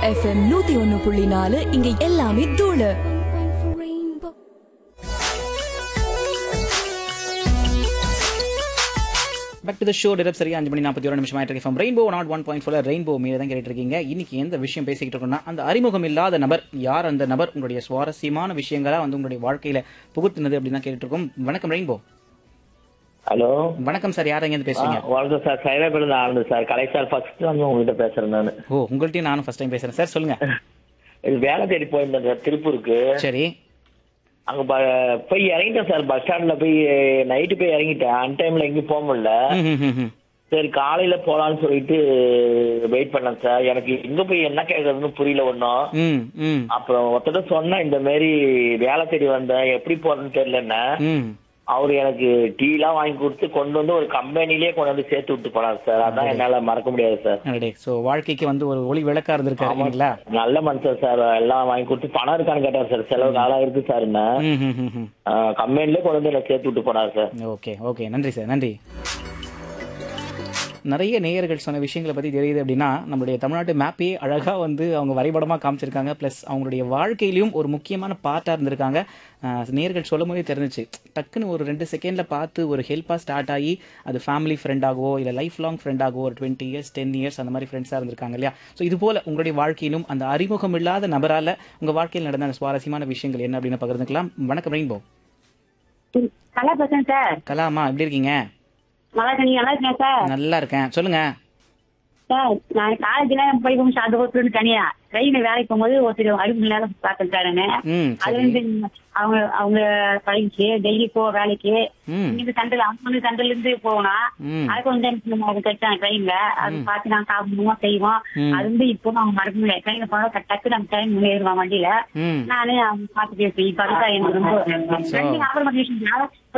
FM நூத்தி ஒன்னு புள்ளி நாலு இங்க எல்லாமே தூளு பேக் டு த ஷோ டெரப் சரியா அஞ்சு மணி நாற்பத்தி ஒரு நிமிஷம் ஆயிட்டு இருக்கு ரெயின்போ நாட் ஒன் பாயிண்ட் ஃபோர் ரெயின்போ மீது தான் கேட்டு இருக்கீங்க இன்னைக்கு எந்த விஷயம் பேசிக்கிட்டு இருக்கோம்னா அந்த அறிமுகம் இல்லாத நபர் யார் அந்த நபர் உங்களுடைய சுவாரஸ்யமான விஷயங்களா வந்து உங்களுடைய வாழ்க்கையில புகுத்துனது அப்படின்னு தான் கேட்டுட்டு இருக்கோம் வணக்கம் ரெயின்போ ஹலோ வணக்கம் சார் யார் எங்கேருந்து பேசுறீங்க வணக்கம் சார் சைதாபேருந்து Anand sir Kalai sir first வந்து உங்ககிட்ட பேசுறேன் நான் ஓ உங்கள்ட்டையும் நானும் ஃபர்ஸ்ட் டைம் பேசுறேன் சார் சொல்லுங்க இது வேலை தேடி போயிருந்தேன் சார் திருப்பூருக்கு சரி அங்க ப- போய் இறங்கிட்டேன் சார் பஸ் ஸ்டாண்ட்ல போய் நைட்டு போய் இறங்கிட்டேன் அன் டைம்ல எங்கேயும் போக முடியல ம், ம், ம், ம். சரி காலையில போலான்னு சொல்லிட்டு வெயிட் பண்ணேன் சார் எனக்கு எங்க போய் என்ன கேட்கறதுன்னு புரியல ஒன்றும் ம் ம் அப்புறம் ஒருத்தர் சொன்னேன் இந்த மாதிரி வேலை தேடி வந்தேன் எப்படி போறதுன்னு தெரியலன்னு ம் அவரு எனக்கு டீ எல்லாம் வாங்கி கொடுத்து கொண்டு வந்து ஒரு கம்பெனிலேயே கொண்டு வந்து சேர்த்து விட்டு போனார் சார் அதான் என்னால மறக்க முடியாது சார் அடடே ஸோ வாழ்க்கைக்கு வந்து ஒரு ஒளி விளக்கா இருந்திருக்காரு இல்லைங்களா நல்ல மனுஷன் சார் எல்லாம் வாங்கி கொடுத்து பணம் இருக்கான்னு கேட்டார் சார் செலவு நாளா இருக்கு சார் என்ன ம் ம் ம் ம் கம்பெனிலே கொண்டு வந்து என்ன சேர்த்து விட்டு போனார் சார் ஓகே ஓகே நன்றி சார் நன்றி நிறைய நேயர்கள் சொன்ன விஷயங்களை பற்றி தெரியுது அப்படின்னா நம்மளுடைய தமிழ்நாட்டு மேப்பே அழகாக வந்து அவங்க வரைபடமாக காமிச்சிருக்காங்க ப்ளஸ் அவங்களுடைய வாழ்க்கையிலையும் ஒரு முக்கியமான பார்ட்டாக இருந்திருக்காங்க ஆஹ் நேயர்கள் சொல்லும் போதே தெரிஞ்சிச்சு டக்குன்னு ஒரு ரெண்டு செகண்டில் பார்த்து ஒரு ஹெல்ப்பாக ஸ்டார்ட் ஆகி அது ஃபேமிலி ஃப்ரெண்டாகவோ இல்லை லைஃப் லாங் ஃப்ரெண்டாகவோ ஒரு டுவெண்ட்டி இயர்ஸ் டென் இயர்ஸ் அந்த மாதிரி ஃப்ரெண்ட்ஸாக இருந்திருக்காங்க இல்லையா ஸோ இது போல் உங்களுடைய வாழ்க்கையிலும் அந்த அறிமுகம் இல்லாத நபரால் உங்கள் வாழ்க்கையில் நடந்த அந்த சுவாரஸ்யமான விஷயங்கள் என்ன அப்படின்னு பகிர்ந்துக்கலாம் வணக்கம் ரெயின்போ நல்லா பேசுறேன் சார் கலாமா எப்படி இருக்கீங்க நல்லா இருக்கீங்க நல்லா இருக்கேன் சார் நல்லா இருக்கேன் சொல்லுங்க சார் நான் காலேஜ்ல படிக்கும் அந்த ஒருத்தர் தனியா ட்ரெயின்ல வேலைக்கு போகும்போது ஒருத்தர் அடிப்பு நேரம் பார்த்தேன் சார் நானு ம் அது சரி வந்து அவங்க அவங்க பழகிச்சு டெய்லி போ வேலைக்கு ம் இங்க சண்டல் அவங்க வந்து சண்டல்ல இருந்து போனா ம் அது கொஞ்சம் எனக்கு கிடைச்சாங்க ட்ரெயின்ல அது பார்த்து நாங்க சாப்பிடுவோம் செய்வோம் ம். அது வந்து இப்போ அவங்க மறக்க முடியாது ட்ரெயின்ல போனா டக்கு நம்ம டைம் ஏறுவான் வண்டியில ம் நானே அவங்க பார்த்து பேசுவேன் இப்ப அதுதான் எனக்கு ரொம்ப ரெண்டு அப்புறம் விஷயம்